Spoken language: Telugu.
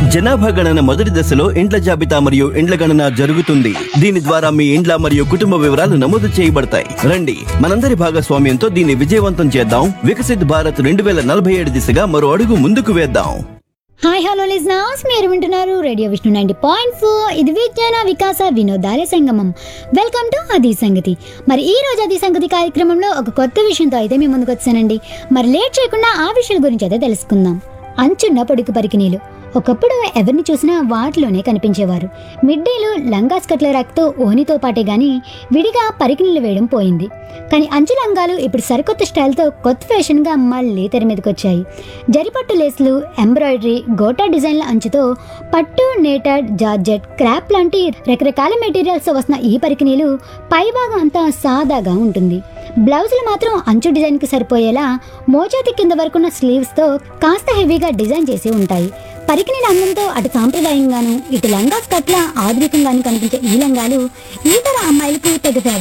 జనాభా గణన మొదటి దశలో ఇండ్ల జాబితా మరియు ఇండ్ల గణన జరుగుతుంది దీని ద్వారా మీ ఇండ్ల మరియు కుటుంబ వివరాలు నమోదు చేయబడతాయి రండి మనందరి భాగస్వామ్యంతో దీన్ని విజయవంతం చేద్దాం వికసిత్ భారత్ రెండు వేల నలభై ఏడు దిశగా మరో అడుగు ముందుకు వేద్దాం హాయ్ హలో లిజనర్స్ మీరు వింటున్నారు radio Vishnu ninety point four ఇది విజ్ఞాన వికాస వినోదాల సంగమం వెల్కమ్ టు అది సంగతి మరి ఈ రోజు అది సంగతి కార్యక్రమంలో ఒక కొత్త విషయంతో అయితే మీ ముందుకు వచ్చానండి మరి లేట్ చేయకుండా ఆ విషయాల గురించి అయితే తెలుసుకుందాం అంచున్న పొడుగు పరికినీలు ఒకప్పుడు ఎవరిని చూసినా వాటిలోనే కనిపించేవారు మిడ్డీలు లంగా స్కట్ల ర్యాక్తో ఓనితో పాటే గాని విడిగా పరికినీలు వేయడం పోయింది కానీ అంచు లంగాలు ఇప్పుడు సరికొత్త స్టైల్తో కొత్త ఫ్యాషన్గా మళ్ళీ తెర మీదకి వచ్చాయి జరిపట్టు లేస్లు ఎంబ్రాయిడరీ గోటా డిజైన్ల అంచుతో పట్టు నేటెడ్ జార్జెట్ క్రాప్ లాంటి రకరకాల మెటీరియల్స్ వస్తున్న ఈ పరికినీలు పైభాగం అంతా సాదాగా ఉంటుంది బ్లౌజులు మాత్రం అంచు డిజైన్కి సరిపోయేలా మోచేతి కింద వరకున్న స్లీవ్స్తో కాస్త హెవీగా డిజైన్ చేసి ఉంటాయి పరికిణీల అందంతో అటు సాంప్రదాయంగాను ఇటు లంగా స్కట్ల ఆధునికంగాను కనిపించే ఈ లంగాలు ఈ తర అమ్మాయిలకు తెగ